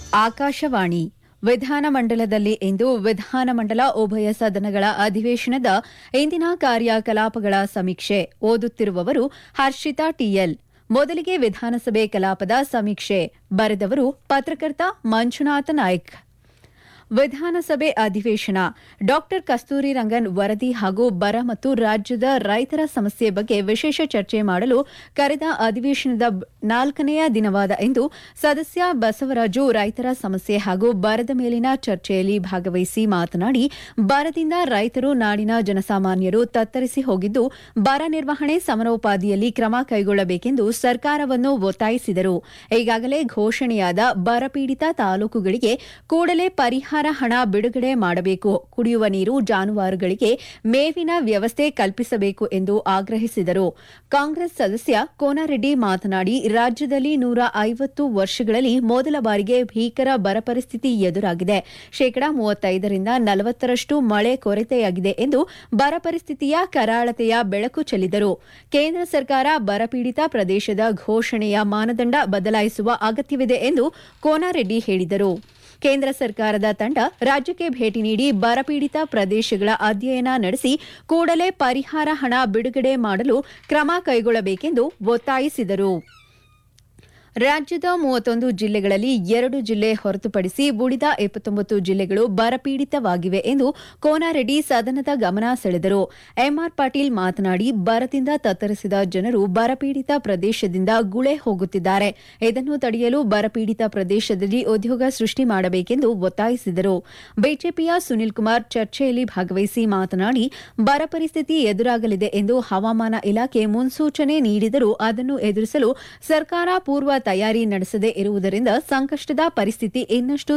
ಆಕಾಶವಾಣಿ ವಿಧಾನಮಂಡಲದಲ್ಲಿ ಇಂದು ವಿಧಾನಮಂಡಲ ಉಭಯ ಸದನಗಳ ಅಧಿವೇಶನದ ಇಂದಿನ ಕಾರ್ಯಕಲಾಪಗಳ ಸಮೀಕ್ಷೆ ಓದುತ್ತಿರುವವರು ಹರ್ಷಿತಾ ಟಿಎಲ್ ಮೊದಲಿಗೆ ವಿಧಾನಸಭೆ ಕಲಾಪದ ಸಮೀಕ್ಷೆ ಬರೆದವರು ಪತ್ರಕರ್ತ ಮಂಜುನಾಥ ನಾಯ್ಕ್ ವಿಧಾನಸಭೆ ಅಧಿವೇಶನ ಡಾಕ್ಟರ್ ಕಸ್ತೂರಿ ರಂಗನ್ ವರದಿ ಹಾಗೂ ಬರ ಮತ್ತು ರಾಜ್ಯದ ರೈತರ ಸಮಸ್ಯೆ ಬಗ್ಗೆ ವಿಶೇಷ ಚರ್ಚೆ ಮಾಡಲು ಕರೆದ ಅಧಿವೇಶನದ ಬ- ನಾಲ್ಕನೆಯ ದಿನವಾದ ಇಂದು ಸದಸ್ಯ ಬಸವರಾಜು ರೈತರ ಸಮಸ್ಯೆ ಹಾಗೂ ಬರದ ಮೇಲಿನ ಚರ್ಚೆಯಲ್ಲಿ ಭಾಗವಹಿಸಿ ಮಾತನಾಡಿ ಬರದಿಂದ ರೈತರು ನಾಡಿನ ಜನಸಾಮಾನ್ಯರು ತತ್ತರಿಸಿ ಹೋಗಿದ್ದು ಬರ ನಿರ್ವಹಣೆ ಸಮರೋಪಾದಿಯಲ್ಲಿ ಕ್ರಮ ಕೈಗೊಳ್ಳಬೇಕೆಂದು ಸರ್ಕಾರವನ್ನು ಒತ್ತಾಯಿಸಿದರು ಈಗಾಗಲೇ ಘೋಷಣೆಯಾದ ಬರಪೀಡಿತ ತಾಲೂಕುಗಳಿಗೆ ಕೂಡಲೇ ಪರಿಹಾರ ಹಣ ಬಿಡುಗಡೆ ಮಾಡಬೇಕು ಕುಡಿಯುವ ನೀರು ಜಾನುವಾರುಗಳಿಗೆ ಮೇವಿನ ವ್ಯವಸ್ಥೆ ಕಲ್ಪಿಸಬೇಕು ಎಂದು ಆಗ್ರಹಿಸಿದರು ಕಾಂಗ್ರೆಸ್ ಸದಸ್ಯ ಕೋನರೆಡ್ಡಿ ಮಾತನಾಡಿ ರಾಜ್ಯದಲ್ಲಿ ನೂರ ಐವತ್ತು ವರ್ಷಗಳಲ್ಲಿ ಮೊದಲ ಬಾರಿಗೆ ಭೀಕರ ಬರ ಪರಿಸ್ಥಿತಿ ಎದುರಾಗಿದೆ ಶೇಕಡಾ ಮೂವತ್ತೈದರಿಂದ ನಲವತ್ತರಷ್ಟು ಮಳೆ ಕೊರತೆಯಾಗಿದೆ ಎಂದು ಬರ ಪರಿಸ್ಥಿತಿಯ ಕರಾಳತೆಯ ಬೆಳಕು ಚೆಲ್ಲಿದರು ಕೇಂದ್ರ ಸರ್ಕಾರ ಬರಪೀಡಿತ ಪ್ರದೇಶದ ಘೋಷಣೆಯ ಮಾನದಂಡ ಬದಲಾಯಿಸುವ ಅಗತ್ಯವಿದೆ ಎಂದು ಕೋನಾರೆಡ್ಡಿ ಹೇಳಿದರು ಕೇಂದ್ರ ಸರ್ಕಾರದ ತಂಡ ರಾಜ್ಯಕ್ಕೆ ಭೇಟಿ ನೀಡಿ ಬರಪೀಡಿತ ಪ್ರದೇಶಗಳ ಅಧ್ಯಯನ ನಡೆಸಿ ಕೂಡಲೇ ಪರಿಹಾರ ಹಣ ಬಿಡುಗಡೆ ಮಾಡಲು ಕ್ರಮ ಕೈಗೊಳ್ಳಬೇಕೆಂದು ಒತ್ತಾಯಿಸಿದರು ರಾಜ್ಯದ ಮೂವತ್ತೊಂದು ಜಿಲ್ಲೆಗಳಲ್ಲಿ ಎರಡು ಜಿಲ್ಲೆ ಹೊರತುಪಡಿಸಿ ಉಳಿದ ಇಪ್ಪತ್ತೊಂಬತ್ತು ಜಿಲ್ಲೆಗಳು ಬರಪೀಡಿತವಾಗಿವೆ ಎಂದು ಕೋನಾರೆಡ್ಡಿ ಸದನದ ಗಮನ ಸೆಳೆದರು ಎಂಆರ್ ಪಾಟೀಲ್ ಮಾತನಾಡಿ ಬರದಿಂದ ತತ್ತರಿಸಿದ ಜನರು ಬರಪೀಡಿತ ಪ್ರದೇಶದಿಂದ ಗುಳೆ ಹೋಗುತ್ತಿದ್ದಾರೆ ಇದನ್ನು ತಡೆಯಲು ಬರಪೀಡಿತ ಪ್ರದೇಶದಲ್ಲಿ ಉದ್ಯೋಗ ಸೃಷ್ಟಿ ಮಾಡಬೇಕೆಂದು ಒತ್ತಾಯಿಸಿದರು ಬಿಜೆಪಿಯ ಸುನಿಲ್ ಕುಮಾರ್ ಚರ್ಚೆಯಲ್ಲಿ ಭಾಗವಹಿಸಿ ಮಾತನಾಡಿ ಬರ ಪರಿಸ್ಥಿತಿ ಎದುರಾಗಲಿದೆ ಎಂದು ಹವಾಮಾನ ಇಲಾಖೆ ಮುನ್ಸೂಚನೆ ನೀಡಿದರೂ ಅದನ್ನು ಎದುರಿಸಲು ಸರ್ಕಾರ ಪೂರ್ವ ತಯಾರಿ ನಡೆಸದೇ ಇರುವುದರಿಂದ ಸಂಕಷ್ಟದ ಪರಿಸ್ಥಿತಿ ಇನ್ನಷ್ಟು